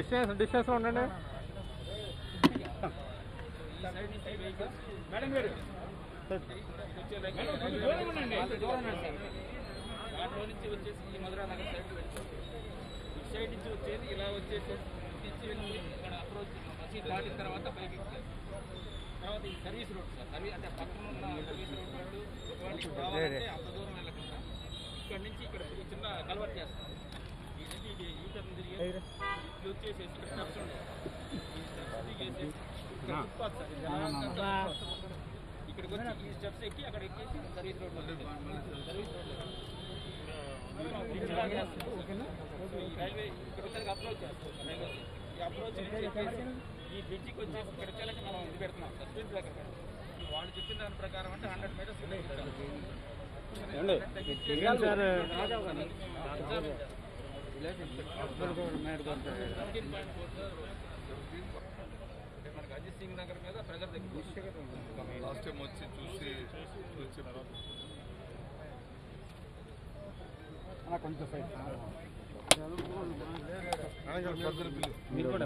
Distance డిస్టెన్స్లో ఉండండి madam గారు దూరం ఉండండి దూరం ఉండండి సార్ దాంట్లో నుంచి వచ్చేసి ఈ మధురా నగర్ సైడ్ వెళ్ళి ఈ సైడ్ నుంచి వచ్చేది ఇలా వచ్చేసి నుంచి వెళ్ళి ఇక్కడ అప్రోచ్ మసీద్ దాటిన తర్వాత పైకి ఎక్కాలి. తర్వాత ఈ సర్వీస్ రోడ్ సార్ సర్వీస్ అంటే పక్కన ఉన్న సర్వీస్ రోడ్ వాళ్ళు ఎటువంటి రావాలంటే అంత దూరం వెళ్ళకుండా ఇక్కడ నుంచి ఇక్కడ ఈ చిన్న కలవట్ చేస్తాం ఈ నుంచి ఇది యూటర్న్ తిరిగి ఇట్లా వచ్చేసేసి ఇక్కడ స్టెప్స్ ఉన్నాయి ఈ స్టెప్స్ దిగేసి ఇక్కడ ఫుట్పాత్ సార్ ఇది అంతా ఇక్కడికి వచ్చి ఈ స్టెప్స్ ఎక్కి అక్కడ ఎక్కేసి సర్వీస్ రోడ్ సర్వీస్ రోడ్ ఈ రైల్వే ఇక్కడ వచ్చేది అప్రోచ్ చేస్తాం రైల్వే ఈ అప్రోచ్ నుంచి ఎక్కేసి ఈ బ్రిడ్జికి వచ్చేసి ఇక్కడ వచ్చేలాగా మనం ఇది పెడుతున్నాం సార్ స్పీడ్ బ్రేకర్ పెడతాం వాళ్ళు చెప్పిన దాని ప్రకారం అంటే హండ్రెడ్ మీటర్స్ మనకి అజిత్ సింగ్ నగర్ మీద ప్రెజర్ దగ్గర లాస్ట్ టైం వచ్చి చూసి చూసి చెప్పారు కొంచెం సైడ్ మీరు కూడా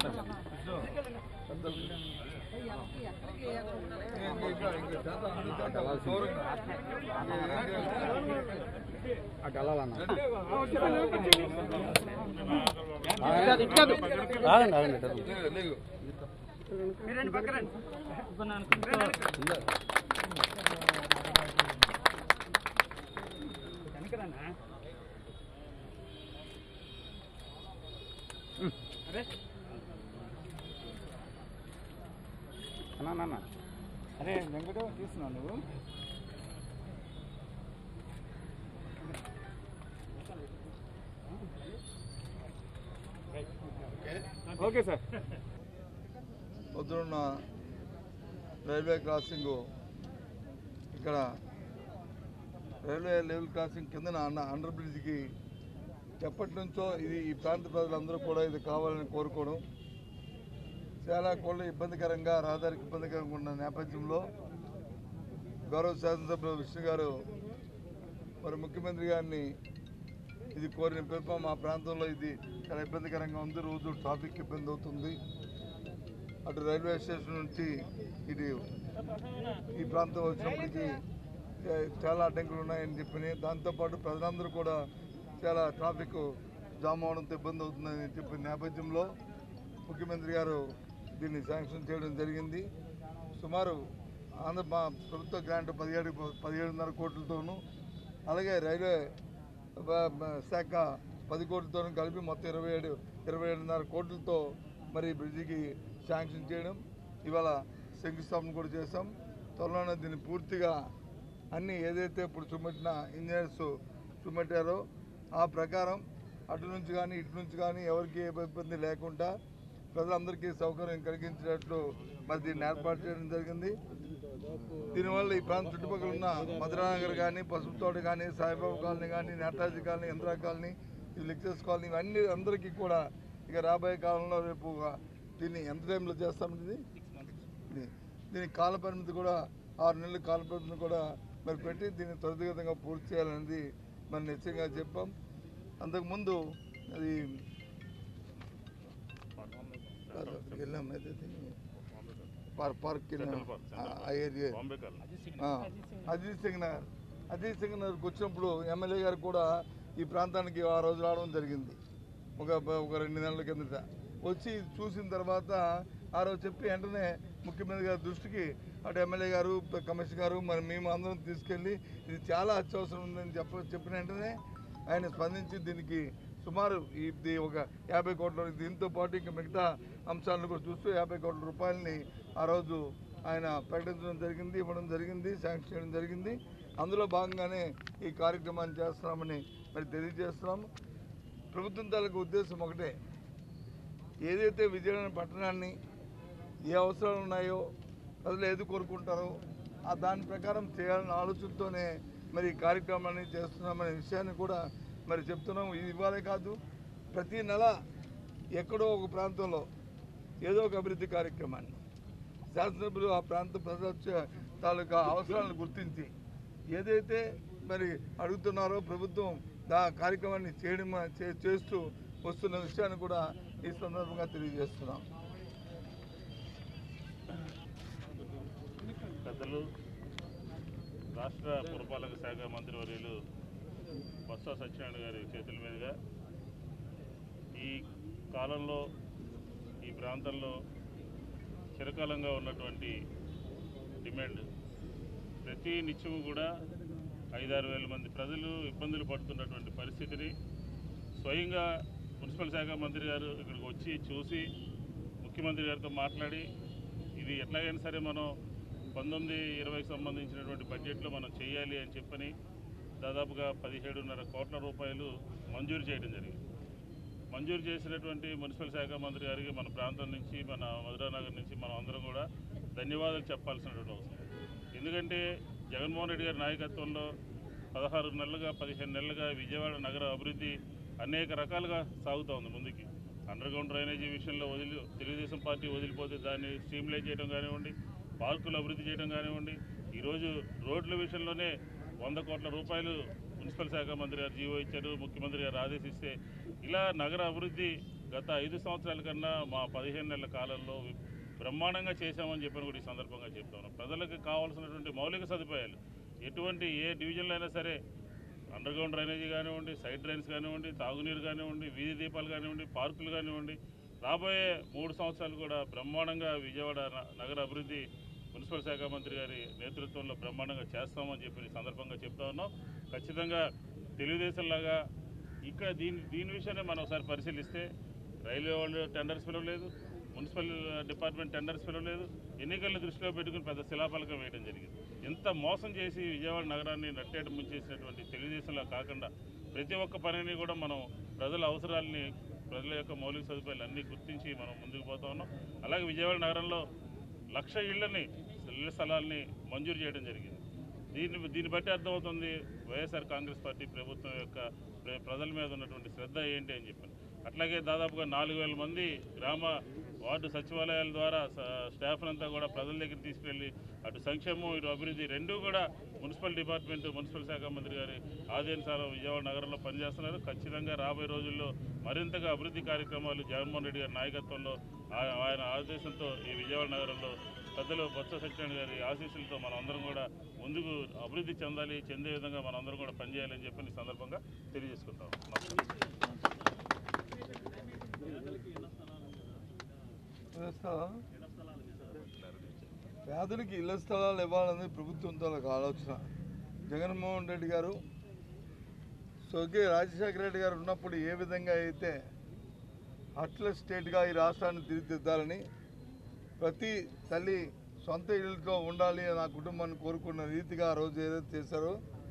అటు వెళ్ళాలన్నా ఆగండి ఆగండి అన్నా నాన్న అరే వెంకట తీస్తున్నావు నువ్వు ఓకే సార్ పొద్దున్న రైల్వే క్రాసింగ్ ఇక్కడ రైల్వే లెవెల్ క్రాసింగ్ కిందన అన్న అండర్ బ్రిడ్జ్కి ఎప్పటి నుంచో ఇది ఈ ప్రాంత ప్రజలందరూ కూడా ఇది కావాలని కోరుకోవడం చాలా కూడా ఇబ్బందికరంగా రహదారికి ఇబ్బందికరంగా ఉన్న నేపథ్యంలో గౌరవ శాసనసభ్యులు విష్ణు గారు మరి ముఖ్యమంత్రి గారిని ఇది కోరిన పిలుపు మా ప్రాంతంలో ఇది చాలా ఇబ్బందికరంగా ఉంది రోజు ట్రాఫిక్ ఇబ్బంది అవుతుంది అటు రైల్వే స్టేషన్ నుంచి ఇటు ఈ ప్రాంతం వచ్చినప్పటికీ ఏ, చాలా అడ్డంకులు ఉన్నాయని చెప్పి దాంతోపాటు ప్రజలందరూ కూడా చాలా ట్రాఫిక్ జామ్ అవడంతో ఇబ్బంది అవుతుందని చెప్పిన నేపథ్యంలో ముఖ్యమంత్రి గారు దీన్ని శాంక్షన్ చేయడం జరిగింది సుమారు ఆంధ్ర మా ప్రభుత్వ గ్రాంట్ పదిహేడు పదిహేడున్నర కోట్లతోనూ అలాగే రైల్వే బ- బ- శాఖ పది కోట్లతోనూ కలిపి మొత్తం ఇరవై ఏడు ఇరవై ఏడున్నర కోట్లతో మరి ఈ బ్రిడ్జికి శాంక్షన్ చేయడం ఇవాళ శంకుస్థాపన కూడా చేశాం త్వరలోనే దీన్ని పూర్తిగా అన్ని ఏదైతే ఇప్పుడు చూపెట్టిన ఇంజనీర్స్ చూపెట్టారో ఆ ప్రకారం అటు నుంచి కానీ ఇటు నుంచి కానీ ఎవరికి ఏ ఇబ్బంది లేకుండా ప్రజలందరికీ సౌకర్యం కలిగించేటట్లు మరి దీన్ని ఏర్పాటు చేయడం జరిగింది దీనివల్ల ఈ ప్రాంతం చుట్టుపక్కల ఉన్న మధురానగర్ కానీ పసుపు తోట కానీ సాయిబాబా కాలనీ కానీ నేతాజీ కాలనీ ఇందిరా కాలనీ ఈ లెక్చర్స్ కాలనీ ఇవన్నీ అందరికీ కూడా ఇక రాబోయే కాలంలో రేపు ఒక దీన్ని ఎంత టైంలో చేస్తామండి ఇది ఇది దీని కాల పరిమితి కూడా ఆరు నెలల కాల పరిమితిని కూడా మరి పెట్టి దీన్ని త్వరితగతంగా పూర్తి చేయాలనేది మరి నిశ్చయంగా చెప్పాం అంతకుముందు అది వెళ్ళాం అయితే దీన్ని పార్క్ పార్క్ వెళ్ళాం. ఆ, ఆ ఏరియా ఆ, అజిత్ సింగ్ నగర్ అజిత్ సింగ్ నగర్కి వచ్చినప్పుడు ఎమ్మెల్యే గారు కూడా ఈ ప్రాంతానికి ఆ రోజు రావడం జరిగింది ఒక ఒక రెండు నెలల కిందట వచ్చి చూసిన తర్వాత ఆ రోజు చెప్పి వెంటనే ముఖ్యమంత్రి గారి దృష్టికి అటు ఎమ్మెల్యే గారు కమిషనర్ గారు మరి మేము అందరం తీసుకెళ్ళి ఇది చాలా అత్యవసరం ఉందని చెప్ప చెప్పిన వెంటనే ఆయన స్పందించి దీనికి సుమారు ఇది ఒక యాభై కోట్ల దీంతో పాటు ఇంకా మిగతా అంశాలను కూడా చూస్తూ యాభై కోట్ల రూపాయలని ఆ రోజు ఆయన ప్రకటించడం జరిగింది ఇవ్వడం జరిగింది శాంక్షన్ చేయడం జరిగింది అందులో భాగంగానే ఈ కార్యక్రమాన్ని చేస్తున్నామని మరి తెలియజేస్తున్నాం ప్రభుత్వం తాలూకు ఉద్దేశం ఒకటే ఏదైతే విజయనగరం పట్టణాన్ని ఏ అవసరాలు ఉన్నాయో ప్రజలు ఏది కోరుకుంటారో ఆ దాని ప్రకారం చేయాలన్న ఆలోచనతోనే మరి ఈ కార్యక్రమాన్ని చేస్తున్నామనే విషయాన్ని కూడా మరి చెప్తున్నాం ఇది ఇవ్వాలే కాదు ప్రతి నెల ఎక్కడో ఒక ప్రాంతంలో ఏదో ఒక అభివృద్ధి కార్యక్రమాన్ని శాసనసభ్యులు ఆ ప్రాంత ప్రజల చ- తాలూకా అవసరాలను గుర్తించి ఏదైతే మరి అడుగుతున్నారో ప్రభుత్వం దా కార్యక్రమాన్ని చేయడం చే- చేస్తూ వస్తున్న విషయాన్ని కూడా ఈ సందర్భంగా తెలియజేస్తున్నాం పెద్దలు రాష్ట్ర పురపాలక శాఖ మంత్రివర్యులు బొత్స సత్యనారాయణ గారి చేతుల మీదుగా ఈ కాలంలో ఈ ప్రాంతంలో చిరకాలంగా ఉన్నటువంటి డిమాండ్ ప్రతి నిత్యము కూడా ఐదారు వేల మంది ప్రజలు ఇబ్బందులు పడుతున్నటువంటి పరిస్థితిని స్వయంగా మున్సిపల్ శాఖ మంత్రి గారు ఇక్కడికి వచ్చి చూసి ముఖ్యమంత్రి గారితో మాట్లాడి ఇది ఎట్లాగైనా సరే మనం పంతొమ్మిది ఇరవైకి సంబంధించినటువంటి బడ్జెట్లో మనం చేయాలి అని చెప్పని దాదాపుగా పదిహేడున్నర కోట్ల రూపాయలు మంజూరు చేయడం జరిగింది మంజూరు చేసినటువంటి మున్సిపల్ శాఖ మంత్రి గారికి మన ప్రాంతం నుంచి మన మధురానగర్ నుంచి మనం అందరం కూడా ధన్యవాదాలు చెప్పాల్సినటువంటి అవసరం ఎందుకంటే జగన్మోహన్ రెడ్డి గారి నాయకత్వంలో పదహారు నెలలుగా పదిహేను నెలలుగా విజయవాడ నగర అభివృద్ధి అనేక రకాలుగా సాగుతూ ఉంది ముందుకి అండర్ గ్రౌండ్ డ్రైనేజీ విషయంలో వదిలి తెలుగుదేశం పార్టీ వదిలిపోతే దాన్ని స్ట్రీమ్లైన్ చేయడం కానివ్వండి పార్కులు అభివృద్ధి చేయడం కానివ్వండి ఈరోజు రోడ్ల విషయంలోనే వంద కోట్ల రూపాయలు మున్సిపల్ శాఖ మంత్రి గారు జీవో ఇచ్చారు ముఖ్యమంత్రి గారు ఆదేశిస్తే ఇలా నగర అభివృద్ధి గత ఐదు సంవత్సరాల కన్నా మా పదిహేను నెలల కాలంలో బ్రహ్మాండంగా చేశామని చెప్పని కూడా ఈ సందర్భంగా చెప్తాను ప్రజలకు కావాల్సినటువంటి మౌలిక సదుపాయాలు ఎటువంటి ఏ డివిజన్లో అయినా సరే అండర్ గ్రౌండ్ డ్రైనేజీ కానివ్వండి సైడ్ డ్రైన్స్ కానివ్వండి తాగునీరు కానివ్వండి వీధి దీపాలు కానివ్వండి పార్కులు కానివ్వండి రాబోయే మూడు సంవత్సరాలు కూడా బ్రహ్మాండంగా విజయవాడ న- నగర అభివృద్ధి మున్సిపల్ శాఖ మంత్రి గారి నేతృత్వంలో బ్రహ్మాండంగా చేస్తామని చెప్పి ఈ సందర్భంగా చెప్తా ఉన్నాం ఖచ్చితంగా తెలుగుదేశం లాగా ఇక్కడ దీని దీని విషయాన్ని మనం ఒకసారి పరిశీలిస్తే రైల్వే వాళ్ళు టెండర్స్ పిలవలేదు మున్సిపల్ డిపార్ట్మెంట్ టెండర్స్ పిలవలేదు ఎన్నికలను దృష్టిలో పెట్టుకుని పెద్ద శిలాఫలకం వేయడం జరిగింది ఎంత మోసం చేసి విజయవాడ నగరాన్ని నట్టేట ముంచేసినటువంటి తెలుగుదేశంలో కాకుండా ప్రతి ఒక్క పనిని కూడా మనం ప్రజల అవసరాలని ప్రజల యొక్క మౌలిక సదుపాయాలు అన్నీ గుర్తించి మనం ముందుకు పోతా ఉన్నాం అలాగే విజయవాడ నగరంలో లక్ష ఇళ్లని ఇళ్ల స్థలాల్ని మంజూరు చేయడం జరిగింది దీన్ని దీన్ని బట్టి అర్థమవుతుంది వైఎస్ఆర్ కాంగ్రెస్ పార్టీ ప్రభుత్వం యొక్క ప్ర- ప్రజల మీద ఉన్నటువంటి శ్రద్ధ ఏంటి అని చెప్పి అట్లాగే దాదాపుగా నాలుగు వేల మంది గ్రామ వార్డు సచివాలయాల ద్వారా స- స్టాఫ్ అంతా కూడా ప్రజల దగ్గర తీసుకెళ్ళి అటు సంక్షేమం ఇటు అభివృద్ధి రెండూ కూడా మున్సిపల్ డిపార్ట్మెంట్ మున్సిపల్ శాఖ మంత్రి గారి ఆదేశాలు విజయవాడ నగరంలో పనిచేస్తున్నారు ఖచ్చితంగా రాబోయే రోజుల్లో మరింతగా అభివృద్ధి కార్యక్రమాలు జగన్మోహన్ రెడ్డి గారి నాయకత్వంలో ఆ- ఆయన ఆదేశంతో ఈ విజయవాడ నగరంలో పెద్దలు బొత్స సత్యనారాయణ గారి ఆశీస్సులతో మనం అందరం కూడా ముందుకు అభివృద్ధి చెందాలి చెందే విధంగా మనం అందరం కూడా పనిచేయాలని చెప్పి ఈ సందర్భంగా తెలియజేసుకుంటాం ఇళ్ల స్థలం పేదలకు ఇళ్ల స్థలాలు ఇవ్వాలనేది ప్రభుత్వం తాలూకు ఆలోచన జగన్మోహన్ రెడ్డి గారు సోకే రాజశేఖర రెడ్డి గారు ఉన్నప్పుడు ఏ విధంగా అయితే అట్ల స్టేట్గా ఈ రాష్ట్రాన్ని తీర్చిదిద్దాలని ప్రతి తల్లి సొంత ఇళ్ళతో ఉండాలి అని ఆ కుటుంబాన్ని కోరుకున్న రీతిగా ఆ రోజు ఏదైతే చేశారో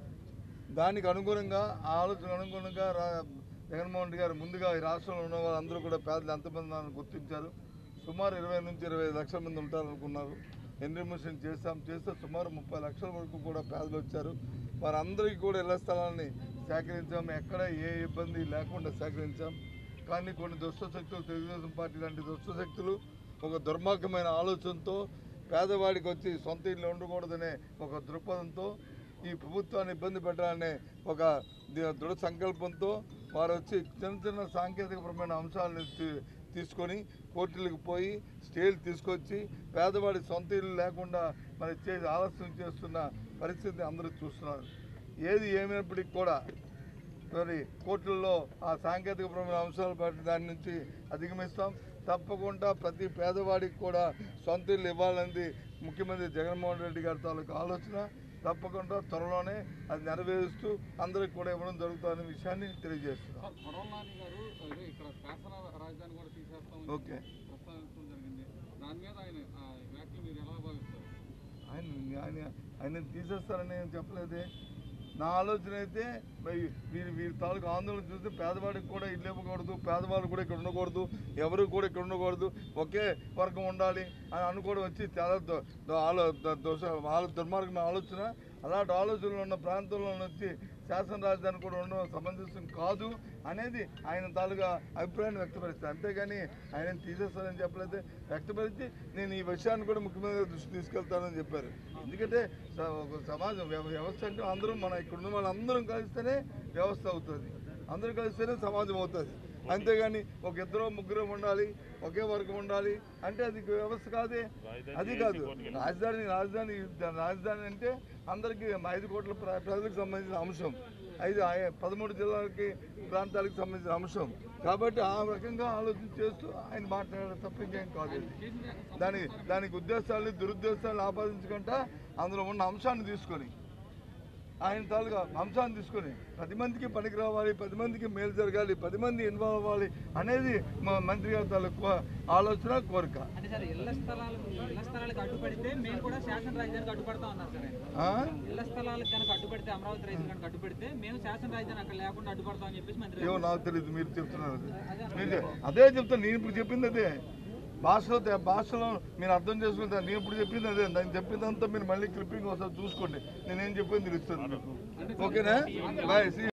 దానికి అనుగుణంగా ఆ ఆలోచన అనుగుణంగా రా జగన్మోహన్ రెడ్డి గారు ముందుగా ఈ రాష్ట్రంలో ఉన్న వాళ్ళందరూ కూడా పేదలు ఎంతమంది ఉన్నారని గుర్తించారు సుమారు ఇరవై నుంచి ఇరవై ఐదు లక్షల మంది ఉంటారనుకున్నారు ఎన్రిమిషన్ చేస్తాం చేస్తే సుమారు ముప్పై లక్షల వరకు కూడా పేదలు వచ్చారు వారందరికీ కూడా ఇళ్ల స్థలాన్ని సేకరించాం ఎక్కడ ఏ ఇబ్బంది లేకుండా సేకరించాం కానీ కొన్ని దుష్ట శక్తులు తెలుగుదేశం పార్టీ లాంటి దుష్ట శక్తులు ఒక దుర్మార్గమైన ఆలోచనతో పేదవాడికి వచ్చి సొంత ఇల్లు ఉండకూడదనే ఒక దృక్పథంతో ఈ ప్రభుత్వాన్ని ఇబ్బంది పెట్టాలనే ఒక ది- దృఢ సంకల్పంతో వారు వచ్చి చిన్న చిన్న సాంకేతికపరమైన అంశాలను తీ- తీసుకొని కోర్టులకు పోయి స్టేలు తీసుకొచ్చి పేదవాడి సొంత ఇల్లు లేకుండా మరి చేసి ఆలస్యం చేస్తున్న పరిస్థితి అందరూ చూస్తున్నారు ఏది ఏమైనప్పటికీ కూడా మరి కోర్టుల్లో ఆ సాంకేతికపరమైన అంశాలు బట్టి దాని నుంచి అధిగమిస్తాం తప్పకుండా ప్రతి పేదవాడికి కూడా సొంత ఇల్లు ఇవ్వాలన్నది ముఖ్యమంత్రి జగన్మోహన్ రెడ్డి గారి తాలూకు ఆలోచన తప్పకుండా త్వరలోనే అది నెరవేరుస్తూ అందరికి కూడా ఇవ్వడం జరుగుతుందనే విషయాన్ని తెలియజేస్తున్నాం కొడవలాని గారు అదే ఇక్కడ శాసన రాజధాని కూడా తీసేస్తామని ఓకే ప్రస్తావించడం జరిగింది దాని మీద ఆయన ఆ వ్యాఖ్యలు మీరు ఎలా భావిస్తారు ఆయన ఆయన ఆయన తీసేస్తారని నేను చెప్పలేదే నా ఆలోచన అయితే మరి వీరి వీరి తాలూకు ఆందోళన చూస్తే పేదవాడికి కూడా ఇల్లు ఇవ్వకూడదు పేదవాళ్ళు కూడా ఇక్కడ ఉండకూడదు ఎవరు కూడా ఇక్కడ ఉండకూడదు ఒకే వర్గం ఉండాలి అని అనుకోవడం వచ్చి చాలా దో- దో- ఆలో దో- దోష ఆలో దుర్మార్గమైన ఆలోచన అలాంటి ఆలోచనలు ఉన్న ప్రాంతంలో వచ్చి శాసన రాజధాని కూడా ఉండడం సమంజసం కాదు అనేది ఆయన తాలూకా అభిప్రాయాన్ని వ్యక్తపరిస్తారు అంతేగాని ఆయన తీసేస్తారని చెప్పలేదు వ్యక్తపరిచి నేను ఈ విషయాన్ని కూడా ముఖ్యమంత్రి గారి దృష్టి తీసుకెళ్తానని చెప్పారు ఎందుకంటే స- ఒక సమాజం వ్యవ- వ్యవస్థ అంటే అందరం మన ఇక్కడ ఉన్న వాళ్ళందరం కలిస్తేనే వ్యవస్థ అవుతుంది అందరూ కలిస్తేనే సమాజం అవుతుంది అంతేగాని ఒక ఇద్దరు ముగ్గురు ఉండాలి ఒకే వర్గం ఉండాలి అంటే అది వ్యవస్థ కాదే రాజధాని అది ఏసీ కాదు కోర్టుకి వెళ్ళి- రాజధాని రాజధాని రాజధాని అంటే అందరికీ ఐదు కోట్ల ప్ర- ప్రజలకు సంబంధించిన అంశం ఐదు ఆ- పదమూడు జిల్లాలకి ప్రాంతాలకు సంబంధించిన అంశం కాబట్టి ఆ రకంగా ఆలోచన చేస్తూ ఆయన మాట్లాడారు తప్ప ఇంకేం కాదు ఇది. దాని దానికి ఉద్దేశాలు దురుద్దేశాలు ఆపాదించకుండా అందులో ఉన్న అంశాన్ని తీసుకొని ఆయన తాలూకా అంశాన్ని తీసుకొని పది మందికి పనికి రావాలి పది మందికి మేలు జరగాలి పది మంది ఇన్వాల్వ్ అవ్వాలి అనేది మా మంత్రి గారి తాలూకు ఆలోచన కోరిక అంటే సార్ ఇళ్ల స్థలాలు ఇళ్ల స్థలాలకు అడ్డుపడితే మేము కూడా శాసన రాజధానికి అడ్డుపడతాం అన్నారు సార్ ఆయన. ఆ? ఇళ్ల స్థలాలకు కనుక అడ్డుపడితే అమరావతి రైతులు కనుక అడ్డుపడితే మేము శాసన రాజధాని అక్కడ లేకుండా అడ్డుపడతాం అని చెప్పేసి మంత్రి ఏమో గారు నాకు తెలియదు మీరు చెప్తున్నారు అది. మీరు చెప్- అదే చెప్తాను నేను ఇప్పుడు చెప్పింది అదే భాషలో తె- భాషలో మీరు అర్థం చేసుకుంటారు నేను ఇప్పుడు చెప్పింది అదే నేను చెప్పిందంతా మీరు మళ్ళీ క్లిప్పింగ్ ఒకసారి చూసుకోండి నేనేం చెప్పింది తెలుస్తుంది మీకు ఓకేనా బాయ్